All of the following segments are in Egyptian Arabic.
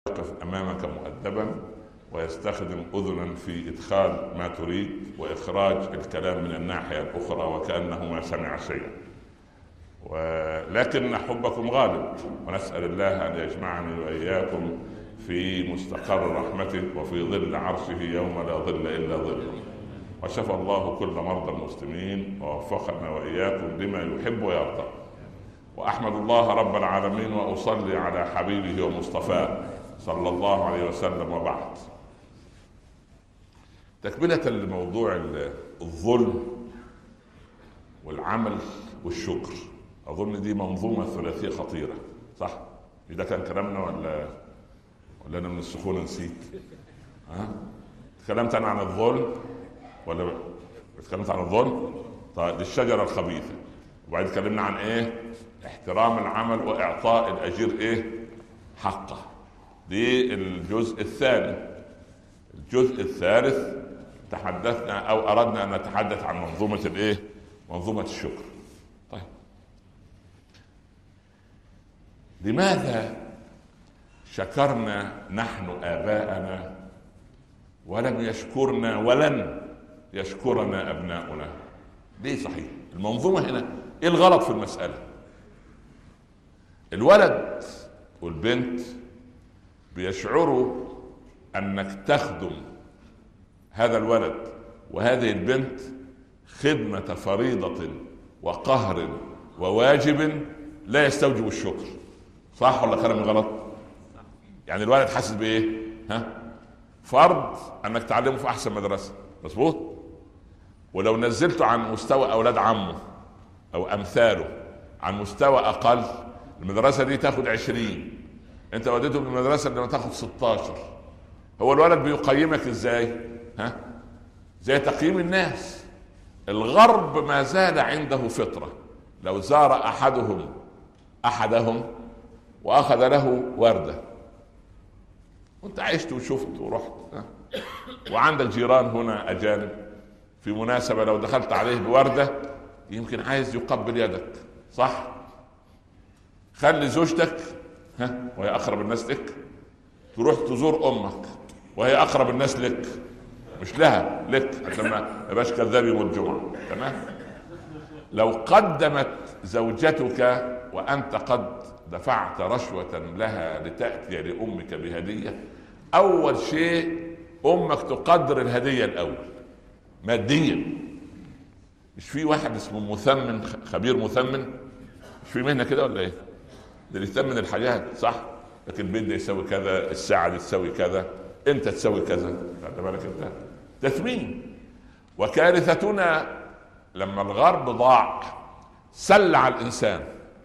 يقف امامك مؤدبا ويستخدم اذنا في ادخال ما تريد واخراج الكلام من الناحيه الاخرى وكانه ما سمع شيئا ولكن حبكم غالب ونسال الله ان يجمعني واياكم في مستقر رحمته وفي ظل عرشه يوم لا ظل الا ظله وشفى الله كل مرضى المسلمين ووفقنا واياكم لما يحب ويرضى واحمد الله رب العالمين واصلي على حبيبه ومصطفاه صلى الله عليه وسلم وبعد تكملة لموضوع الظلم والعمل والشكر أظن دي منظومة ثلاثية خطيرة صح؟ ده كان كلامنا ولا ولا أنا من السخونة نسيت؟ ها؟ تكلمت أنا عن الظلم ولا تكلمت عن الظلم؟ طيب دي الشجرة الخبيثة وبعدين اتكلمنا عن إيه؟ احترام العمل وإعطاء الأجير إيه؟ حقه دي الجزء الثاني الجزء الثالث تحدثنا او اردنا ان نتحدث عن منظومه الايه؟ منظومه الشكر. طيب. لماذا شكرنا نحن اباءنا ولم يشكرنا ولن يشكرنا ابناؤنا؟ ليه صحيح؟ المنظومه هنا ايه الغلط في المساله؟ الولد والبنت بيشعروا انك تخدم هذا الولد وهذه البنت خدمة فريضة وقهر وواجب لا يستوجب الشكر صح ولا كلام غلط يعني الولد حاسس بايه ها فرض انك تعلمه في احسن مدرسه مظبوط ولو نزلته عن مستوى اولاد عمه او امثاله عن مستوى اقل المدرسه دي تاخد عشرين انت وديته بالمدرسه اللي تاخد 16 هو الولد بيقيمك ازاي ها زي تقييم الناس الغرب ما زال عنده فطره لو زار احدهم احدهم واخذ له ورده وانت عشت وشفت ورحت ها؟ وعندك جيران هنا اجانب في مناسبه لو دخلت عليه بورده يمكن عايز يقبل يدك صح خلي زوجتك ها وهي اقرب الناس لك تروح تزور امك وهي اقرب الناس لك مش لها لك عشان ما يبقاش كذاب يوم الجمعه تمام لو قدمت زوجتك وانت قد دفعت رشوة لها لتأتي لأمك بهدية أول شيء أمك تقدر الهدية الأول ماديا مش في واحد اسمه مثمن خبير مثمن مش في مهنة كده ولا إيه؟ ده اللي يثمن الحاجات صح؟ لكن البيت ده يساوي كذا الساعة دي تساوي كذا أنت تساوي كذا خد بالك أنت تثمين وكارثتنا لما الغرب ضاع سلع الانسان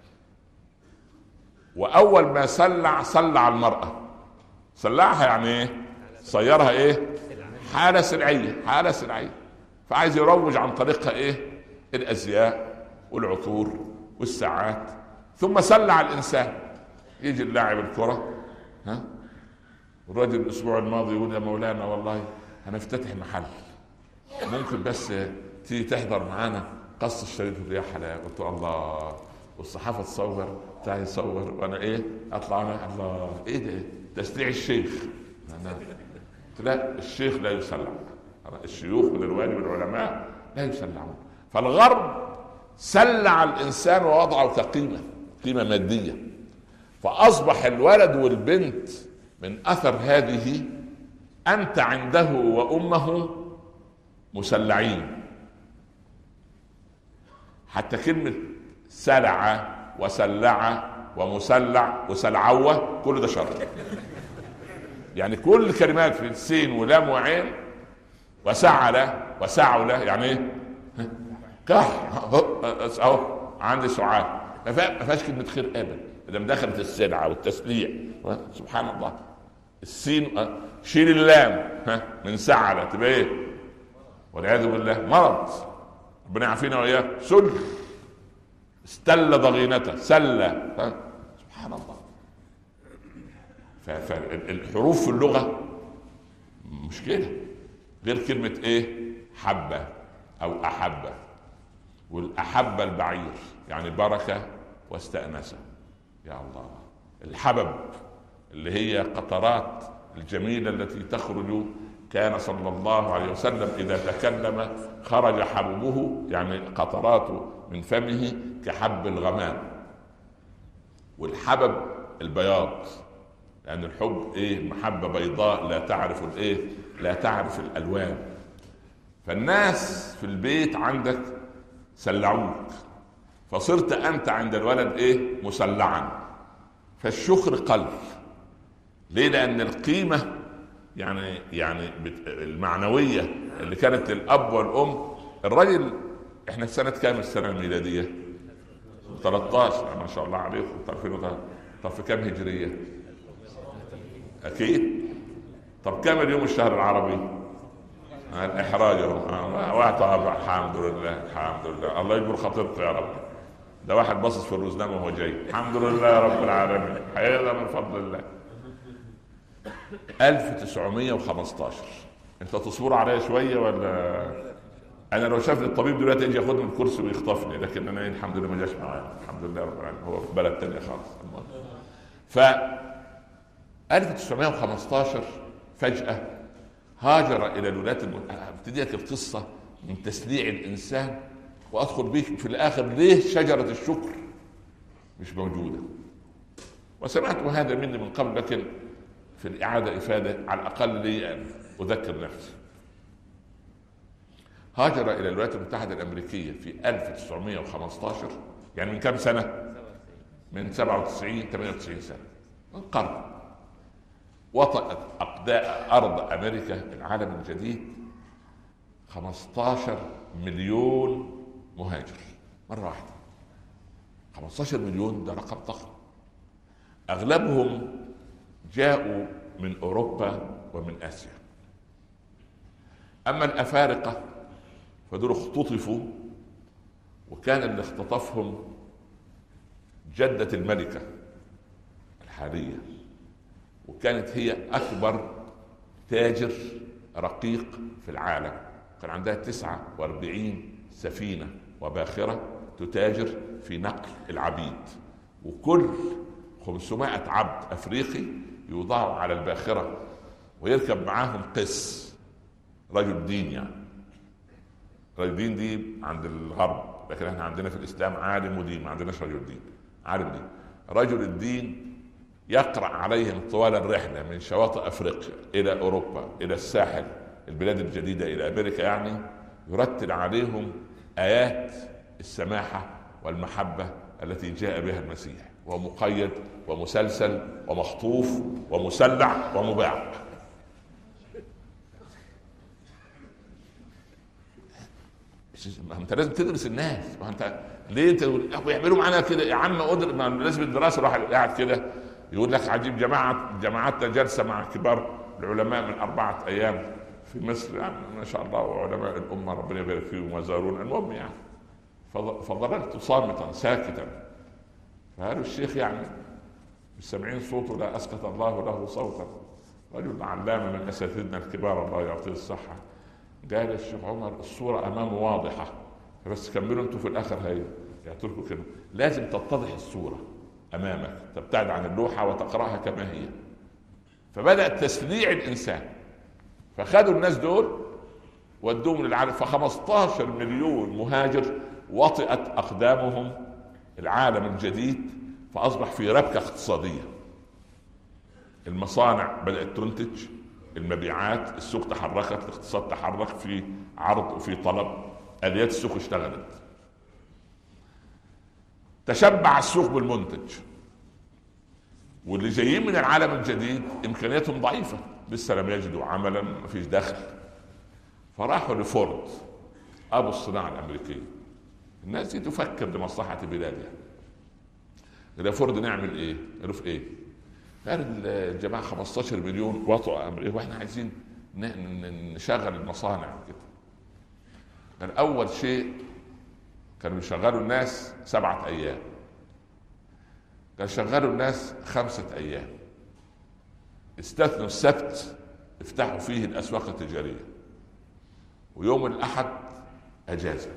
واول ما سلع سلع المراه سلعها يعني ايه صيرها ايه حاله سلعيه حاله سلعيه فعايز يروج عن طريقها ايه الازياء والعطور والساعات ثم سلع الانسان يجي اللاعب الكره ها الراجل الاسبوع الماضي يقول يا مولانا والله هنفتتح محل ممكن بس تيجي تحضر معانا قص الشريط يا حلاوه قلت له الله والصحافه تصور بتاع يصور وانا ايه اطلع انا الله ايه ده تسليع الشيخ أنا قلت لا الشيخ لا يسلع الشيوخ من الواجب العلماء لا يسلعون فالغرب سلع الانسان ووضعه كقيمه قيمه ماديه فاصبح الولد والبنت من اثر هذه انت عنده وامه مسلعين حتى كلمه سلع وسلع ومسلع وسلعوه كل ده شر يعني كل الكلمات في سين ولام وعين وسعل وسعل يعني ايه كح اهو عندي سعال ما فيهاش كلمه خير ابدا ده دخلت السلعه والتسليع سبحان الله السين شيل اللام ها من سعل تبقى ايه والعياذ بالله مرض ربنا يعافينا واياه سل استل ضغينته سل سبحان الله فالحروف في اللغه مش كده غير كلمه ايه حبه او احبه والاحب البعير يعني بركه واستانسه يا الله الحبب اللي هي قطرات الجميله التي تخرج كان صلى الله عليه وسلم اذا تكلم خرج حبه يعني قطراته من فمه كحب الغمام والحبب البياض لان يعني الحب ايه محبه بيضاء لا تعرف الايه لا تعرف الالوان فالناس في البيت عندك سلعوك فصرت انت عند الولد ايه مسلعا فالشكر قل ليه لان القيمه يعني يعني المعنويه اللي كانت للاب والام الراجل احنا في سنه كام السنه الميلاديه 13 ما شاء الله عليكم طب في كام هجريه اكيد طب كم اليوم الشهر العربي الاحراج اهو الحمد لله الحمد لله الله يجبر خطيبته يا رب ده واحد باصص في الرزنامه وهو جاي الحمد لله يا رب العالمين هذا من فضل الله 1915 انت تصبر عليا شويه ولا انا لو شافني الطبيب دلوقتي يجي ياخدني من الكرسي ويخطفني لكن انا الحمد لله ما جاش معايا الحمد لله رب العالمين هو في بلد تانية خالص ف 1915 فجأة هاجر إلى الولايات المتحدة ابتدي لك القصة من تسليع الإنسان وأدخل بيك في الآخر ليه شجرة الشكر مش موجودة وسمعت هذا مني من قبل لكن في الإعادة إفادة على الأقل لي أن أذكر نفسي هاجر إلى الولايات المتحدة الأمريكية في 1915 يعني من كم سنة؟ من 97 98 سنة من قرن وطأت أقداء أرض أمريكا العالم الجديد 15 مليون مهاجر مرة واحدة 15 مليون ده رقم ضخم أغلبهم جاءوا من أوروبا ومن آسيا أما الأفارقة فدول اختطفوا وكان اللي اختطفهم جدة الملكة الحالية وكانت هي أكبر تاجر رقيق في العالم كان عندها 49 سفينة وباخرة تتاجر في نقل العبيد وكل 500 عبد أفريقي يوضعوا على الباخرة ويركب معاهم قس رجل دين يعني رجل دين دي عند الغرب لكن احنا عندنا في الاسلام عالم ودين ما عندناش رجل دين عالم دين رجل الدين يقرأ عليهم طوال الرحلة من شواطئ أفريقيا إلى أوروبا إلى الساحل البلاد الجديدة إلى أمريكا يعني يرتل عليهم آيات السماحة والمحبة التي جاء بها المسيح ومقيد ومسلسل ومخطوف ومسلع ومباع ما انت لازم تدرس الناس ما انت ليه انت بيعملوا معانا كده يا عم قدر ما لازم الدراسه الواحد قاعد كده يقول لك عجيب جماعه جماعتنا جلسه مع كبار العلماء من اربعه ايام في مصر يعني ما شاء الله وعلماء الامه ربنا يبارك فيهم وزارونا المهم يعني فظللت صامتا ساكتا فقالوا الشيخ يعني مش سامعين صوته لا اسقط الله له صوتا رجل علامه من اساتذتنا الكبار الله يعطيه الصحه قال الشيخ عمر الصوره امامه واضحه بس كملوا انتم في الاخر هي يعطيكم كلمه لازم تتضح الصوره امامك تبتعد عن اللوحه وتقراها كما هي فبدا تسليع الانسان فخدوا الناس دول ودوهم للعالم ف 15 مليون مهاجر وطئت اقدامهم العالم الجديد فاصبح في ربكه اقتصاديه المصانع بدات تنتج المبيعات السوق تحركت الاقتصاد تحرك في عرض وفي طلب اليات السوق اشتغلت تشبع السوق بالمنتج واللي جايين من العالم الجديد امكانياتهم ضعيفه لسه لم يجدوا عملا ما فيش دخل فراحوا لفورد ابو الصناعه الامريكيه الناس دي تفكر لمصلحه بلادها قال فورد نعمل ايه؟ قالوا في ايه؟ قال الجماعه 15 مليون وطئ امريكا واحنا عايزين نشغل المصانع كده قال اول شيء كانوا يشغلوا الناس سبعة أيام كانوا يشغلوا الناس خمسة أيام استثنوا السبت افتحوا فيه الأسواق التجارية ويوم الأحد أجازة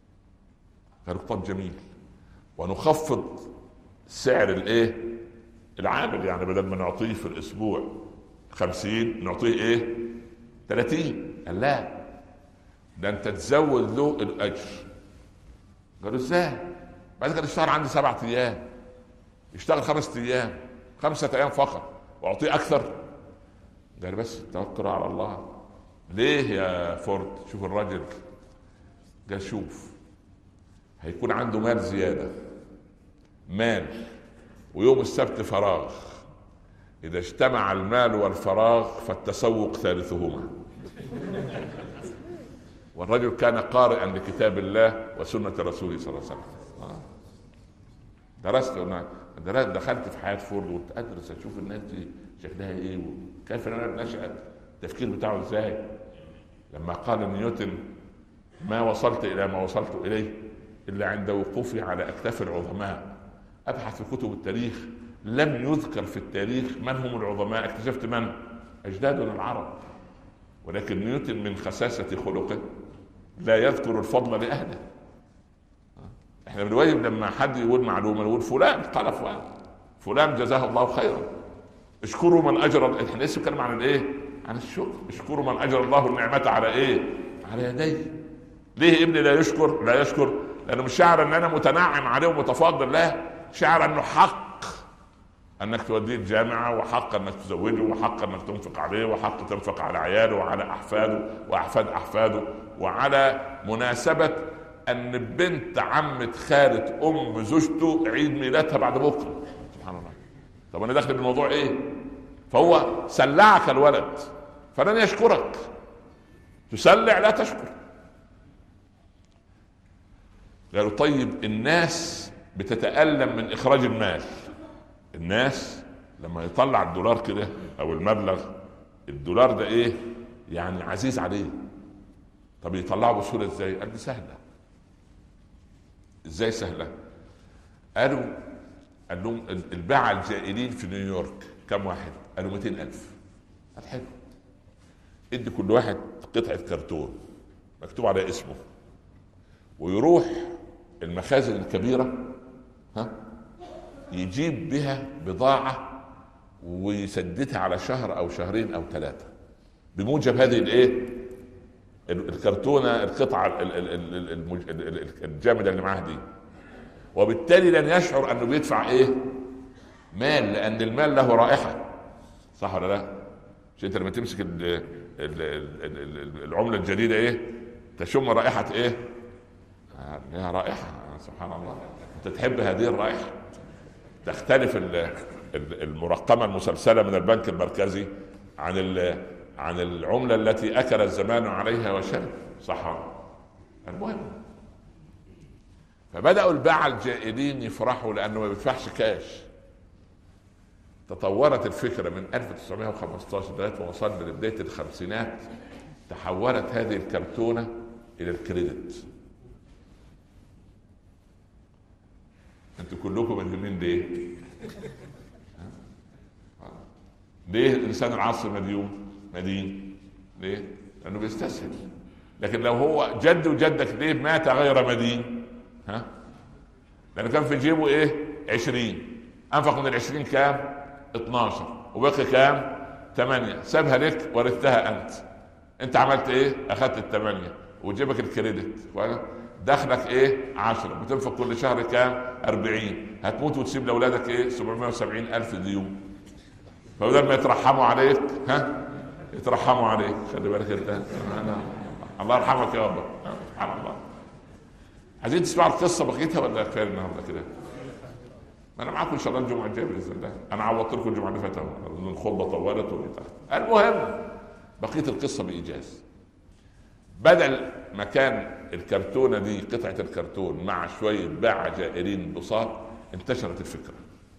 قالوا طب جميل ونخفض سعر الايه العامل يعني بدل ما نعطيه في الاسبوع خمسين نعطيه ايه ثلاثين قال لا ده انت تزود له الاجر قالوا ازاي بعد كده اشتغل عندي سبعة ايام يشتغل خمسة ايام خمسة ايام فقط واعطيه اكثر قال بس توكل على الله ليه يا فورد شوف الراجل قال شوف هيكون عنده مال زياده مال ويوم السبت فراغ اذا اجتمع المال والفراغ فالتسوق ثالثهما والرجل كان قارئا لكتاب الله وسنه رسوله صلى الله عليه وسلم آه. درست هناك دخلت في حياه فورد وادرس اشوف الناس دي شكلها ايه وكيف نشأت التفكير بتاعه ازاي لما قال نيوتن ما وصلت الى ما وصلت اليه الا عند وقوفي على اكتاف العظماء ابحث في كتب التاريخ لم يذكر في التاريخ من هم العظماء اكتشفت من اجدادنا العرب ولكن نيوتن من خساسه خلقه لا يذكر الفضل لاهله احنا بنواجه لما حد يقول معلومه نقول فلان قال فلان فلان جزاه الله خيرا اشكروا من اجر احنا لسه بنتكلم عن الايه؟ عن الشكر اشكروا من اجر الله النعمه على ايه؟ على يديه ليه ابني لا يشكر؟ لا يشكر لانه مش شعر ان انا متنعم عليه ومتفضل لا شعر انه حق انك توديه الجامعه وحق انك تزوجه وحق انك تنفق عليه وحق تنفق على عياله وعلى احفاده واحفاد احفاده وعلى مناسبه ان بنت عمة خالة ام زوجته عيد ميلادها بعد بكره سبحان الله طب انا داخل بالموضوع ايه فهو سلعك الولد فلن يشكرك تسلع لا تشكر قالوا طيب الناس بتتألم من إخراج المال الناس لما يطلع الدولار كده أو المبلغ الدولار ده إيه يعني عزيز عليه طب يطلعه بسهولة إزاي قال دي سهلة إزاي سهلة قالوا قال لهم الباعة الجائلين في نيويورك كم واحد قالوا 200 ألف قال حلو ادي كل واحد قطعة كرتون مكتوب على اسمه ويروح المخازن الكبيرة ها يجيب بها بضاعة ويسددها على شهر أو شهرين أو ثلاثة بموجب هذه الإيه؟ الكرتونة القطعة الجامدة اللي معاه دي وبالتالي لن يشعر أنه بيدفع إيه؟ مال لأن المال له رائحة صح ولا لا؟ مش أنت لما تمسك العملة الجديدة إيه؟ تشم رائحة إيه؟ لها رائحة سبحان الله أنت تحب هذه الرائحة تختلف المرقمة المسلسلة من البنك المركزي عن عن العملة التي أكل الزمان عليها وشرب صح المهم فبدأوا الباعة الجائلين يفرحوا لأنه ما بيدفعش كاش تطورت الفكرة من 1915 لغاية ما وصلنا لبداية الخمسينات تحولت هذه الكرتونة إلى الكريدت انتوا كلكم مديونين ليه؟ ليه الانسان العصر مديون؟ مدين ليه؟ لانه بيستسهل لكن لو هو جد وجدك ليه مات غير مدين؟ ها؟ لانه كان في جيبه ايه؟ 20 انفق من ال 20 كام؟ 12 وبقي كام؟ 8 سابها لك ورثتها انت انت عملت ايه؟ اخذت الثمانيه وجيبك الكريدت دخلك ايه 10 بتنفق كل شهر كام 40 هتموت وتسيب لاولادك ايه 770 الف ديون فبدل ما يترحموا عليك ها يترحموا عليك خلي بالك انت الله يرحمك يا ابا سبحان الله عايزين تسمعوا القصه بقيتها ولا كفايه النهارده كده؟ انا معاكم ان شاء الله الجمعه الجايه باذن الله انا عوضت لكم الجمعه اللي فاتت الخطبه طولت المهم بقيه القصه بايجاز بدل ما كان الكرتونة دي قطعة الكرتون مع شوية باعة جائرين بساط انتشرت الفكرة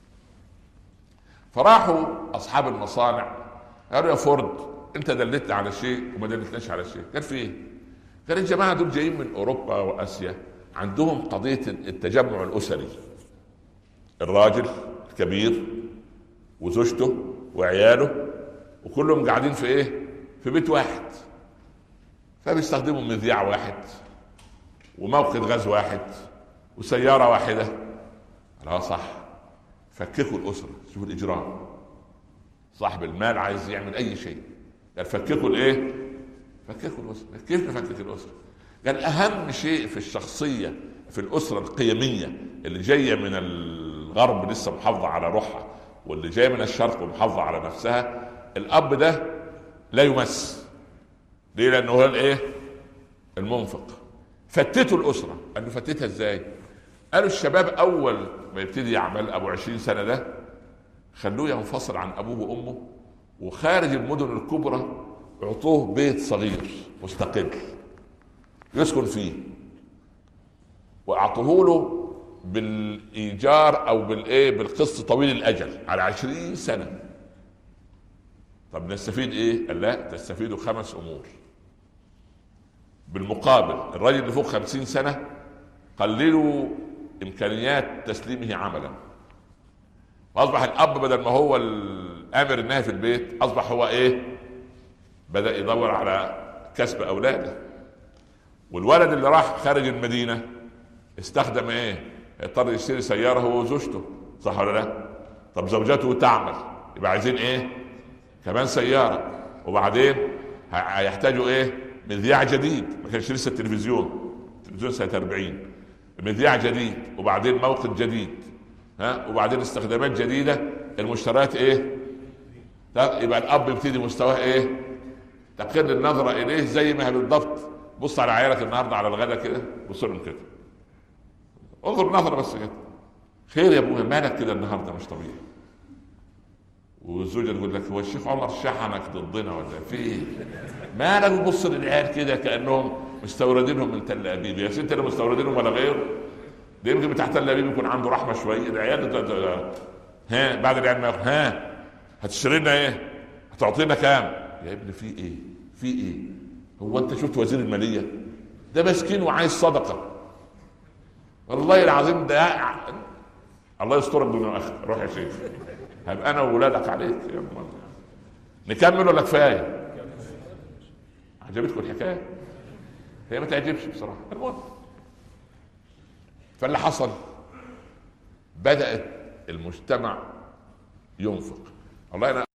فراحوا أصحاب المصانع قالوا يا فورد أنت دلتنا على شيء وما دلتناش على شيء قال في إيه؟ قال الجماعة دول جايين من أوروبا وآسيا عندهم قضية التجمع الأسري الراجل الكبير وزوجته وعياله وكلهم قاعدين في ايه؟ في بيت واحد فبيستخدموا مذياع واحد وموقد غاز واحد وسيارة واحدة لا صح فككوا الاسره شوف الاجرام صاحب المال عايز يعمل اي شيء قال فككوا الايه؟ فككوا الاسره كيف نفكك الاسره؟ قال اهم شيء في الشخصيه في الاسره القيميه اللي جايه من الغرب لسه محافظه على روحها واللي جايه من الشرق ومحافظه على نفسها الاب ده لا يمس ليه؟ لانه هو الايه؟ المنفق فتتوا الاسره قال له فتتها ازاي؟ قالوا الشباب اول ما يبتدي يعمل ابو 20 سنه ده خلوه ينفصل عن ابوه وامه وخارج المدن الكبرى اعطوه بيت صغير مستقل يسكن فيه واعطوه له بالايجار او بالايه بالقسط طويل الاجل على عشرين سنه طب نستفيد ايه؟ قال لا تستفيدوا خمس امور بالمقابل الراجل اللي فوق خمسين سنه قللوا امكانيات تسليمه عملا واصبح الاب بدل ما هو الامر النهي في البيت اصبح هو ايه بدا يدور على كسب اولاده والولد اللي راح خارج المدينه استخدم ايه اضطر يشتري سياره هو وزوجته صح ولا لا طب زوجته تعمل يبقى عايزين ايه كمان سياره وبعدين هيحتاجوا ايه مذياع جديد ما كانش لسه التلفزيون التلفزيون سنه 40 مذياع جديد وبعدين موقد جديد ها وبعدين استخدامات جديده المشتريات ايه يبقى الاب يبتدي مستواه ايه تقل النظره اليه زي ما هي بالضبط بص على عيالك النهارده على الغداء كده بص لهم كده انظر نظره بس كده خير يا ابويا مالك كده النهارده مش طبيعي والزوجه تقول لك هو الشيخ عمر شحنك ضدنا ولا في ايه؟ مالك بتبص للعيال كده كانهم مستوردينهم من تل ابيب يا ستي مستوردينهم ولا غيره ده يمكن بتاع تل ابيب يكون عنده رحمه شويه العيال ده ده ها بعد العيال ما ها هتشتري لنا ايه؟ هتعطينا كام؟ يا ابني في ايه؟ في ايه؟ هو انت شفت وزير الماليه؟ ده مسكين وعايز صدقه والله العظيم ده الله يسترك دون اخر روح يا شيخ هبقى انا وولادك عليك يا نكمل ولا كفايه؟ عجبتكم الحكايه؟ هي ما تعجبش بصراحه المهم فاللي حصل بدات المجتمع ينفق والله انا